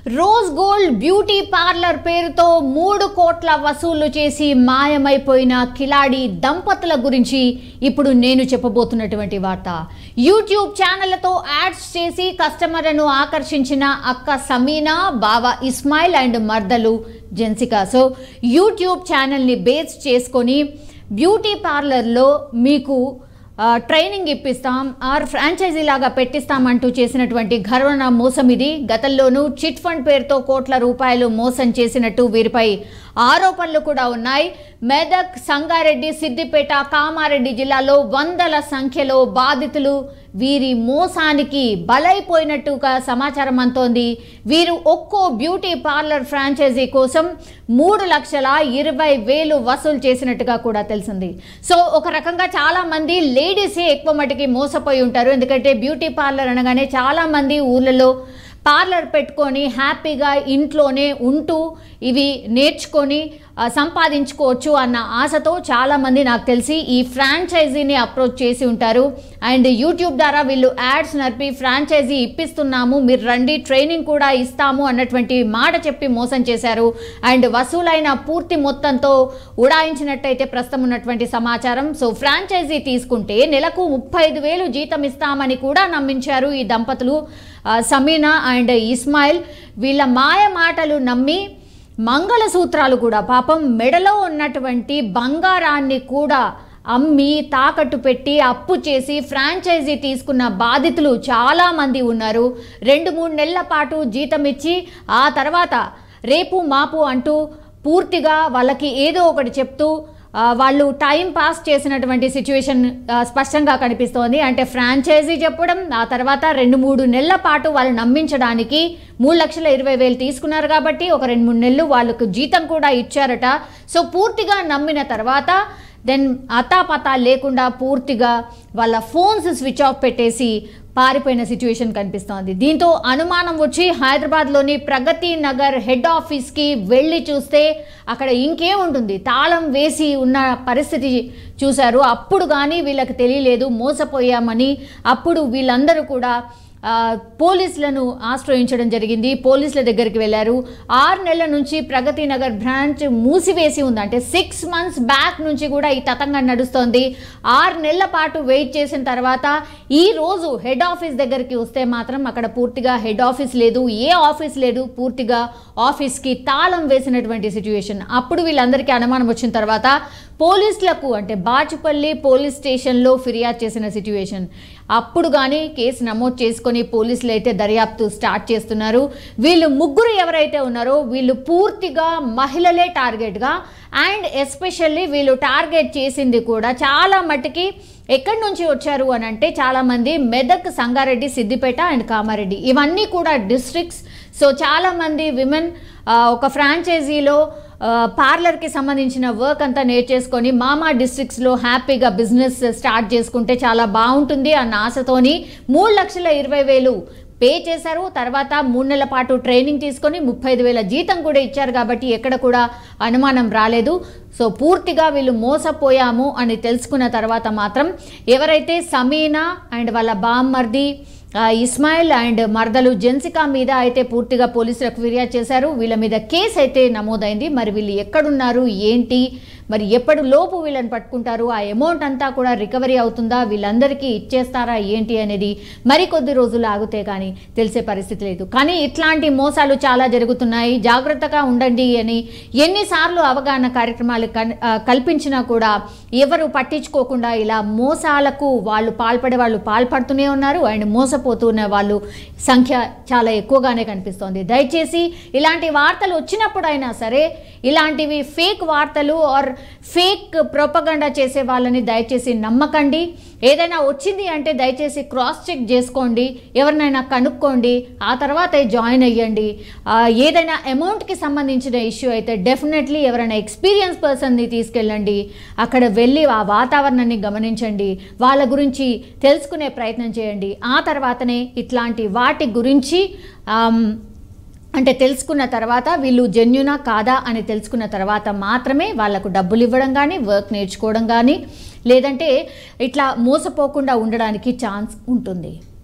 rose gold beauty parlour పేరుతో మూడు కోట్ల వసూళ్లు చేసి మాయమైపోయిన కిలాడి దంపతుల గురించి ఇప్పుడు నేను చెప్పబోతున్నటువంటి వార్త యూట్యూబ్ ఛానళ్లతో యాడ్స్ చేసి కస్టమర్లను ఆకర్షించిన అక్క సమీనా బావ ఇస్మాయిల్ అండ్ మర్దలు జెన్సికా సో యూట్యూబ్ ఛానల్ని బేస్ చేసుకొని బ్యూటీ పార్లర్లో మీకు ఆ, ట్రైనింగ్ ఇప్పిస్తాం ఆర్ ఫ్రాంచైజీ లాగా పెట్టిస్తామంటూ చేసినటువంటి ఘర్వణ మోసం ఇది గతంలోనూ చిట్ ఫండ్ పేరుతో కోట్ల రూపాయలు మోసం చేసినట్టు వీరిపై ఆరోపణలు కూడా ఉన్నాయి మెదక్ సంగారెడ్డి సిద్దిపేట కామారెడ్డి జిల్లాలో వందల సంఖ్యలో బాధితులు వీరి మోసానికి బలైపోయినట్టుగా సమాచారం అంతోంది వీరు ఒక్కో బ్యూటీ పార్లర్ ఫ్రాంచైజీ కోసం మూడు లక్షల ఇరవై వేలు వసూలు చేసినట్టుగా కూడా తెలిసింది సో ఒక రకంగా చాలా మంది లేడీసే ఎక్కువ మటుకి మోసపోయి ఉంటారు ఎందుకంటే బ్యూటీ పార్లర్ అనగానే చాలా మంది ఊళ్ళలో పార్లర్ పెట్టుకొని హ్యాపీగా ఇంట్లోనే ఉంటూ ఇవి నేర్చుకొని ఆ, సంపాదించుకోవచ్చు అన్న ఆశతో చాలామంది నాకు తెలిసి ఈ ఫ్రాంచైజీని అప్రోచ్ చేసి ఉంటారు అండ్ యూట్యూబ్ ద్వారా వీళ్ళు యాడ్స్ నడిపి ఫ్రాంచైజీ ఇప్పిస్తున్నాము మీరు రండి ట్రైనింగ్ కూడా ఇస్తాము అన్నటువంటి మాట చెప్పి మోసం చేశారు అండ్ వసూలైన పూర్తి మొత్తంతో ఉడాయించినట్టయితే ప్రస్తుతం ఉన్నటువంటి సమాచారం సో ఫ్రాంచైజీ తీసుకుంటే నెలకు ముప్పై ఐదు వేలు జీతం ఇస్తామని కూడా నమ్మించారు ఈ దంపతులు ఆ, సమీనా అండ్ ఇస్మాయిల్ వీళ్ళ మాయ మాటలు నమ్మి మంగళసూత్రాలు కూడా పాపం మెడలో ఉన్నటువంటి బంగారాన్ని కూడా అమ్మి తాకట్టు పెట్టి అప్పు చేసి ఫ్రాంచైజీ తీసుకున్న బాధితులు చాలామంది ఉన్నారు రెండు మూడు నెలల పాటు జీతం ఇచ్చి ఆ తర్వాత రేపు మాపు అంటూ పూర్తిగా వాళ్ళకి ఏదో ఒకటి చెప్తూ ఆ, వాళ్ళు టైం పాస్ చేసినటువంటి సిచ్యువేషన్ ఆ, స్పష్టంగా కనిపిస్తోంది అంటే ఫ్రాంచైజీ చెప్పడం ఆ తర్వాత రెండు మూడు నెలల పాటు వాళ్ళు నమ్మించడానికి మూడు లక్షల ఇరవై వేలు తీసుకున్నారు కాబట్టి ఒక రెండు మూడు నెలలు వాళ్ళకు జీతం కూడా ఇచ్చారట సో పూర్తిగా నమ్మిన తర్వాత దెన్ అతాపతా లేకుండా పూర్తిగా వాళ్ళ ఫోన్స్ స్విచ్ ఆఫ్ పెట్టేసి పారిపోయిన సిచ్యువేషన్ కనిపిస్తోంది దీంతో అనుమానం వచ్చి హైదరాబాద్లోని ప్రగతి నగర్ హెడ్ ఆఫీస్కి వెళ్ళి చూస్తే అక్కడ ఇంకేముంటుంది తాళం వేసి ఉన్న పరిస్థితి చూశారు అప్పుడు కానీ వీళ్ళకి తెలియలేదు మోసపోయామని అప్పుడు వీళ్ళందరూ కూడా ఆ, పోలీసులను ఆశ్రయించడం జరిగింది పోలీసుల దగ్గరికి వెళ్ళారు ఆరు నెలల నుంచి ప్రగతి నగర్ బ్రాంచ్ మూసివేసి ఉంది అంటే సిక్స్ మంత్స్ బ్యాక్ నుంచి కూడా ఈ తతంగం నడుస్తోంది ఆరు నెలల పాటు వెయిట్ చేసిన తర్వాత ఈ రోజు హెడ్ ఆఫీస్ దగ్గరికి వస్తే మాత్రం అక్కడ పూర్తిగా హెడ్ ఆఫీస్ లేదు ఏ ఆఫీస్ లేదు పూర్తిగా ఆఫీస్కి తాళం వేసినటువంటి సిచ్యువేషన్ అప్పుడు వీళ్ళందరికీ అనుమానం వచ్చిన తర్వాత పోలీసులకు అంటే బాచుపల్లి పోలీస్ స్టేషన్లో ఫిర్యాదు చేసిన సిచ్యువేషన్ అప్పుడు కానీ కేసు నమోదు చేసుకొని పోలీసులు అయితే దర్యాప్తు స్టార్ట్ చేస్తున్నారు వీళ్ళు ముగ్గురు ఎవరైతే ఉన్నారో వీళ్ళు పూర్తిగా మహిళలే టార్గెట్గా అండ్ ఎస్పెషల్లీ వీళ్ళు టార్గెట్ చేసింది కూడా చాలా మట్టుకి ఎక్కడి నుంచి వచ్చారు అని అంటే చాలామంది మెదక్ సంగారెడ్డి సిద్దిపేట అండ్ కామారెడ్డి ఇవన్నీ కూడా డిస్ట్రిక్ట్స్ సో చాలామంది విమెన్ ఒక ఫ్రాంచైజీలో ఆ, పార్లర్కి సంబంధించిన వర్క్ అంతా నేర్చేసుకొని మామా డిస్ట్రిక్ట్స్లో హ్యాపీగా బిజినెస్ స్టార్ట్ చేసుకుంటే చాలా బాగుంటుంది అన్న ఆశతోని మూడు లక్షల ఇరవై వేలు పే చేశారు తర్వాత మూడు నెలల పాటు ట్రైనింగ్ తీసుకొని ముప్పై ఐదు వేల జీతం కూడా ఇచ్చారు కాబట్టి ఎక్కడ కూడా అనుమానం రాలేదు సో పూర్తిగా వీళ్ళు మోసపోయాము అని తెలుసుకున్న తర్వాత మాత్రం ఎవరైతే సమీనా అండ్ వాళ్ళ బామ్మర్ది ఆ, ఇస్మాయిల్ అండ్ మర్దలు జెన్సికా మీద అయితే పూర్తిగా పోలీసులకు ఫిర్యాదు చేశారు వీళ్ళ మీద కేసు అయితే నమోదైంది మరి వీళ్ళు ఎక్కడున్నారు ఏంటి మరి ఎప్పటి లోపు వీళ్ళని పట్టుకుంటారు ఆ అమౌంట్ అంతా కూడా రికవరీ అవుతుందా వీళ్ళందరికీ ఇచ్చేస్తారా ఏంటి అనేది మరికొద్ది రోజులు ఆగితే కానీ తెలిసే పరిస్థితి లేదు కానీ ఇట్లాంటి మోసాలు చాలా జరుగుతున్నాయి జాగ్రత్తగా ఉండండి అని ఎన్నిసార్లు అవగాహన కార్యక్రమాలు కన్- ఆ, కల్పించినా కూడా ఎవరు పట్టించుకోకుండా ఇలా మోసాలకు వాళ్ళు పాల్పడే వాళ్ళు పాల్పడుతూనే ఉన్నారు అండ్ మోసపోతున్న వాళ్ళు సంఖ్య చాలా ఎక్కువగానే కనిపిస్తోంది దయచేసి ఇలాంటి వార్తలు వచ్చినప్పుడైనా సరే ఇలాంటివి ఫేక్ వార్తలు ఆర్ ఫేక్ ప్రొపగండా చేసే వాళ్ళని దయచేసి నమ్మకండి ఏదైనా వచ్చింది అంటే దయచేసి క్రాస్ చెక్ చేసుకోండి ఎవరినైనా కనుక్కోండి ఆ తర్వాతే జాయిన్ అయ్యండి ఆ, ఏదైనా అమౌంట్కి సంబంధించిన ఇష్యూ అయితే డెఫినెట్లీ ఎవరైనా ఎక్స్పీరియన్స్ పర్సన్ని తీసుకెళ్ళండి అక్కడ వెళ్ళి ఆ వాతావరణాన్ని గమనించండి వాళ్ళ గురించి తెలుసుకునే ప్రయత్నం చేయండి ఆ తర్వాతనే ఇట్లాంటి వాటి గురించి ఆమ్, అంటే తెలుసుకున్న తర్వాత వీళ్ళు జెన్యునా కాదా అని తెలుసుకున్న తర్వాత మాత్రమే వాళ్ళకు డబ్బులు ఇవ్వడం కానీ వర్క్ నేర్చుకోవడం కానీ లేదంటే ఇట్లా మోసపోకుండా ఉండడానికి ఛాన్స్ ఉంటుంది